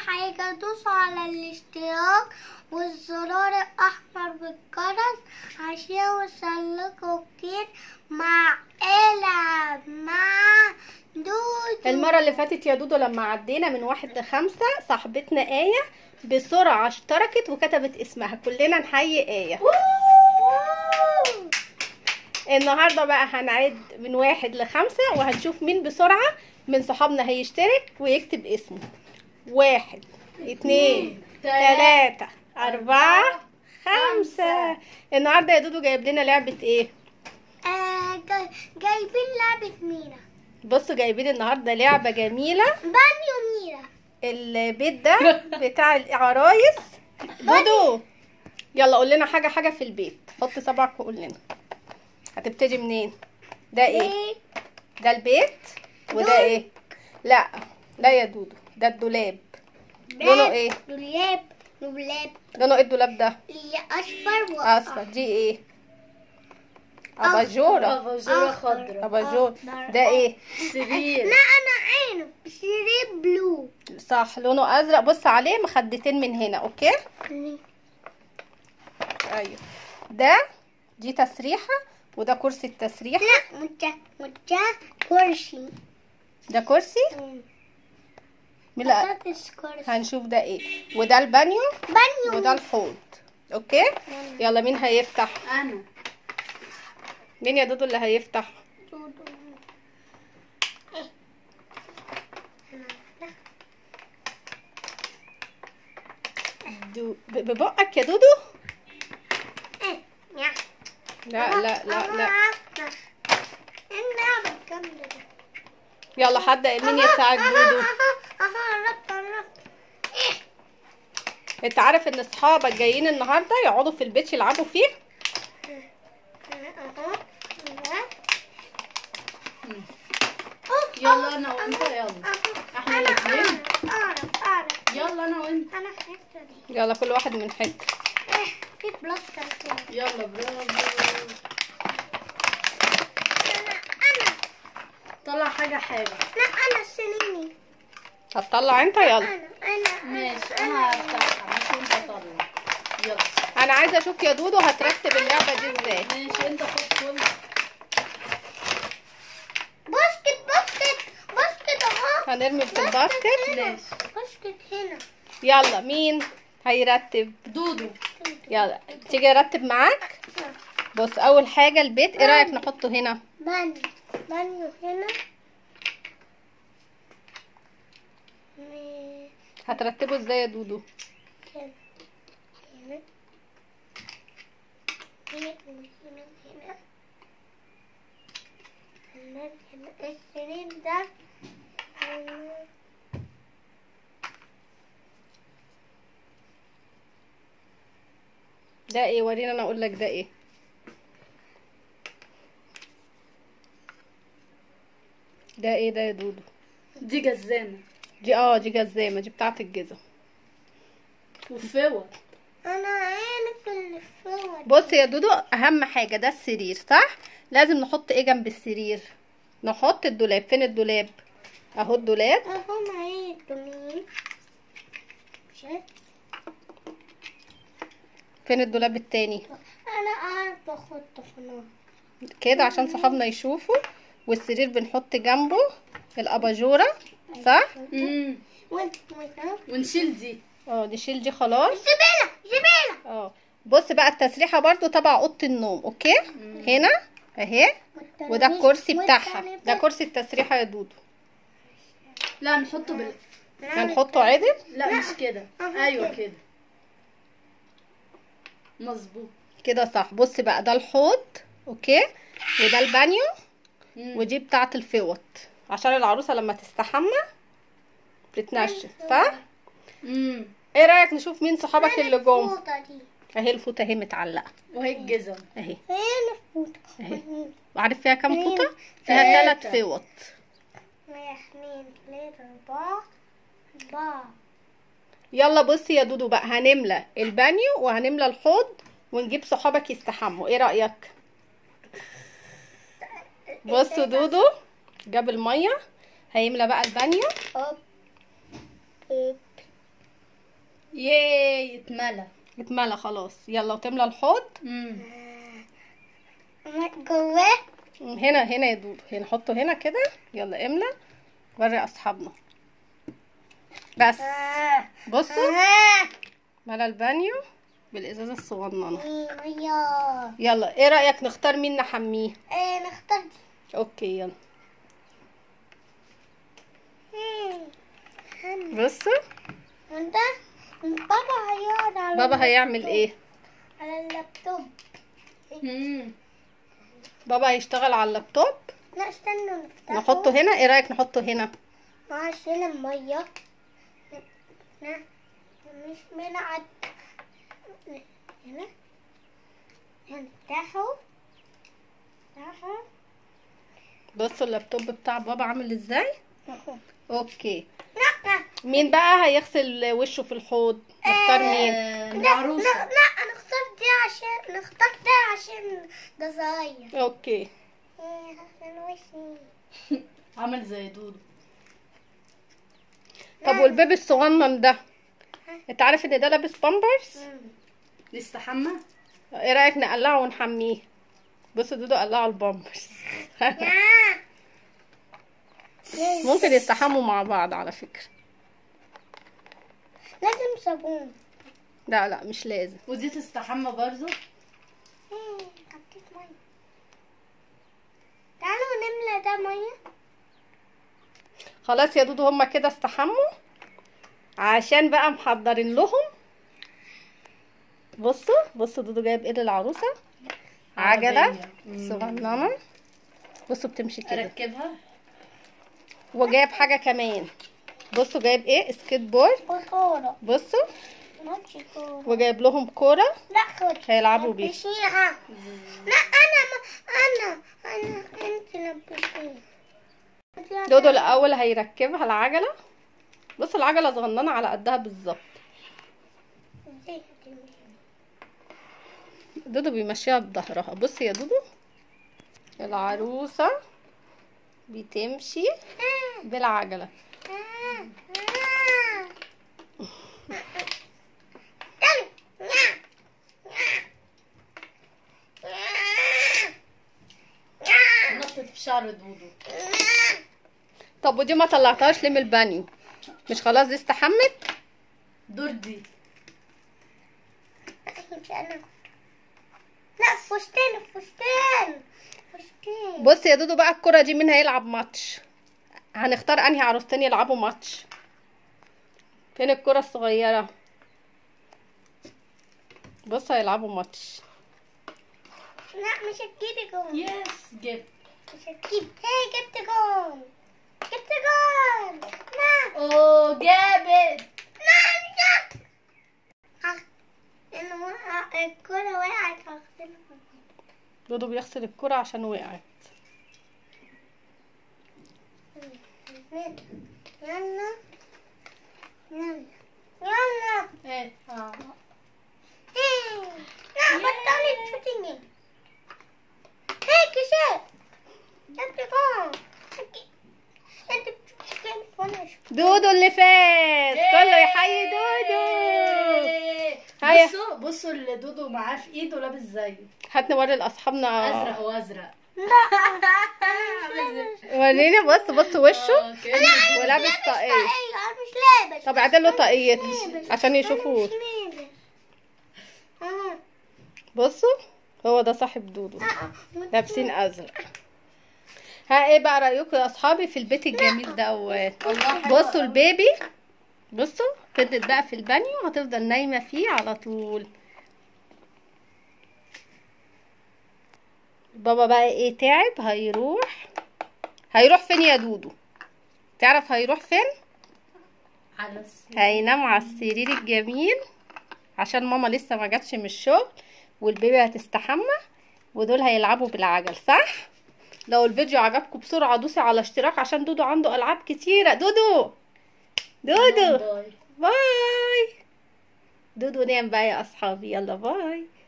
حاجة دوسوا على الاشتراك والزرار الأحمر بالجرس عشان يوصلكوا كتير مع إلعب مع دودو المرة اللي فاتت يا دودو لما عدينا من واحد لخمسة صاحبتنا آية بسرعة اشتركت وكتبت اسمها كلنا نحيي آية النهاردة بقى هنعد من واحد لخمسة وهنشوف مين بسرعة من صحابنا هيشترك ويكتب اسمه واحد اتنين تلاتة أربعة خمسة النهاردة يا دودو جايب لنا لعبة ايه؟ آه جاي- جايبين لعبة مينا بصوا جايبين النهاردة لعبة جميلة بانيو مينا البيت ده بتاع العرايس دودو يلا قول لنا حاجة حاجة في البيت حط صبعك وقول لنا هتبتدي منين ده ايه بيت ده البيت وده ايه لا لا يا دودو ده الدولاب لونه ايه دولاب دولاب لونه ايه الدولاب ده اللي أصفر اصفر دي ايه اباجوره اباجوره خضراء اباجور أخضر. ده ايه سرير لا أنا عينه سرير بلو صح لونه ازرق بص عليه مخدتين من هنا اوكي ايوه ده دي تسريحه وده كرسي التسريح لا متى متى كرسي ده كرسي لا بطاطس كرسي هنشوف ده ايه وده البانيو بانيو وده الحوض اوكي يلا مين هيفتح انا مين يا دودو اللي هيفتح دودو. إيه. دو... ب- ببقك يا دودو إيه. يا. لا لا لا لا اللعبة الجامدة دي. يلا حد مين يساعد أها، دودو أها، أها، قربت قربت إيه. انت عارف ان اصحابك جايين النهارده يقعدوا في البيت يلعبوا فيه أها، أها. يلا انا وانت يلا أها. احنا أنا الاتنين أعرف أعرف أعرف يلا انا وانت أنا الحتة دي يلا كل واحد من حته إيه، في بلاستر كده يلا برافو أنا أنا طلع حاجه حاجه لا أنا سنيني هتطلع انت يلا أنا أنا ماشي انا هفتحها ماشي وانت طلع يلا انا عايزه اشوف يا دودو هترتب اللعبه دي ازاي ماشي انت خد كل باسكت باسكت باسكت أهو هنرمي في الباسكت ماشي باسكت هنا يلا مين هيرتب دودو يلا تيجي ارتب معاك بص اول حاجه البيت ايه رايك نحطه هنا بانيو بانيو هنا هترتبه ازاي يا دودو كده هنا هنا هنا هنا هنا هنا السرير ده هنا. ده ايه ورينا انا اقول لك ده ايه ده ايه ده يا دودو دي جزامه دي اه دي جزامه دي بتاعه الجزم وفوط انا عارف اللي فوق بص يا دودو اهم حاجه ده السرير صح لازم نحط ايه جنب السرير نحط الدولاب فين الدولاب اهو الدولاب اهو معايا الدنيا شايف فين الدولاب التاني انا اعرف احط هنا كده عشان صحابنا يشوفوا والسرير بنحط جنبه الاباجوره صح امم وانت وانت ونشيل دي اه نشيل دي خلاص زبالة زبالة اه بص بقى التسريحه برضو تبع اوضه النوم اوكي هنا اهي وده الكرسي بتاعها ده كرسي التسريحه يا دودو لا نحطه بال هنحطه عدل لا مش كده ايوه كده مظبوط كده صح بص بقى ده الحوض اوكي وده البانيو مم. ودي بتاعه الفوط عشان العروسه لما تستحمى بتتنشف صح امم ايه رايك نشوف مين صحابك اللي جم الفوطة دي اهي الفوطه اهي متعلقه وهي الجزم اهي فين الفوطة اهي وعارف فيها كام فوطه اتنين، فيها ثلاث تلاتة. فوط واحد اتنين تلاتة أربعة أربعة يلا بصي يا دودو بقى هنملى البانيو وهنملى الحوض ونجيب صحابك يستحموا ايه رايك بصوا دودو جاب الميه هيملى بقى البانيو أوب أوب ياي اتملى اتملى خلاص يلا وتملى الحوض امم جواه هنا هنا يا دودو هنا حطه هنا كده يلا املى وري اصحابنا بس بصوا آه. ملى البانيو بالازازه الصغننه مية يلا ايه رايك نختار مين نحميه ايه نختار دي اوكي يلا مم. بصوا وانت بابا هيقعد على بابا هيعمل اللابتوب. ايه على اللابتوب امم بابا هيشتغل على اللابتوب لا استنوا نفتحه نحطه هنا ايه رايك نحطه هنا عشان المية لا مش بنقعد هنا هنفتحه نفتحه بصوا اللابتوب بتاع بابا عامل ازاي اوكي لا مين بقى هيغسل وشه في الحوض نختار مين آه، لا العروسة لا لا نختار دي عشان نختار ده عشان ده صغير اوكي إيه، عشان وشي عمل زي دودو طب والبيبي الصغنن ده انت عارف ان ده لابس بامبرز نستحمى ايه رايك نقلعه ونحميه بصوا دودو قلعوا البامبرز ممكن يستحموا مع بعض على فكره لازم صابون لا لا مش لازم ودي تستحمى برضو إيه، حطيت ميه تعالوا نملى ده ميه خلاص يا دودو هما كده استحموا عشان بقى محضرين لهم بصوا بصوا دودو جايب ايه للعروسه عجله عربية. مم. صغننه بصوا بتمشي كده اركبها وجايب حاجه كمان بصوا جايب ايه سكيت بورد وكورة بصوا ماتش كورة وجايب لهم كوره لا خد هيلعبوا بيه لبسيها لا انا ما انا انا انت لبسيها دودو الاول هيركبها العجله بصوا العجله صغننه على قدها بالظبط ازاي هتمشي؟ دودو بيمشيها بظهرها بصي يا دودو العروسه بتمشي بالعجله آه، آه. تعالي. نعم. نعم. نعم. نطت في شعر دودو نعم. طب ودي ما طلعتهاش ليه من البانيو مش خلاص دي استحمت دور دي مش انا لا فستان فستان فستان بص يا دودو بقى الكرة دي مين هيلعب ماتش هنختار انهي عروستين يلعبوا ماتش فين الكرة الصغيرة بص هيلعبوا ماتش لا مش هتجيبي جون يس جبت مش هتجيب هي جبت جون جبت جون لا اوه جابت لا مش جبت ها انا وقع الكرة وقعت هغسلها دودو بيغسل الكرة عشان وقعت يلا يلا يلا يلا ايه اه إيه. لا بطلي تشوتيني هيك شيء انت جون انت بتشوتيني وانا اشوف دودو اللي فاز كله يحيي دودو هيا. بصوا بصوا اللي دودو معاه في ايده لابس زيه هات نوري لاصحابنا ازرق وازرق وريني بص بص وشه آه، كأنه ولابس طاقية ايوه انا مش لابس طب اعدل له طاقية لابس. عشان أنا يشوفوه مش لابس اه بصوا هو ده صاحب دودو اه لابسين ازرق ها ايه بقى رايكم يا اصحابي في البيت الجميل دوت الله حلو بصوا البيبي بصوا فضلت بقى في البانيو هتفضل نايمه فيه على طول بابا بقى ايه تعب هيروح هيروح فين يا دودو تعرف هيروح فين على السرير هينام على السرير الجميل عشان ماما لسه ما جاتش من الشغل والبيبي هتستحمى ودول هيلعبوا بالعجل صح لو الفيديو عجبكم بسرعة دوسي على اشتراك عشان دودو عنده ألعاب كتيرة دودو دودو باي باي دودو نام بقى يا أصحابي يلا باي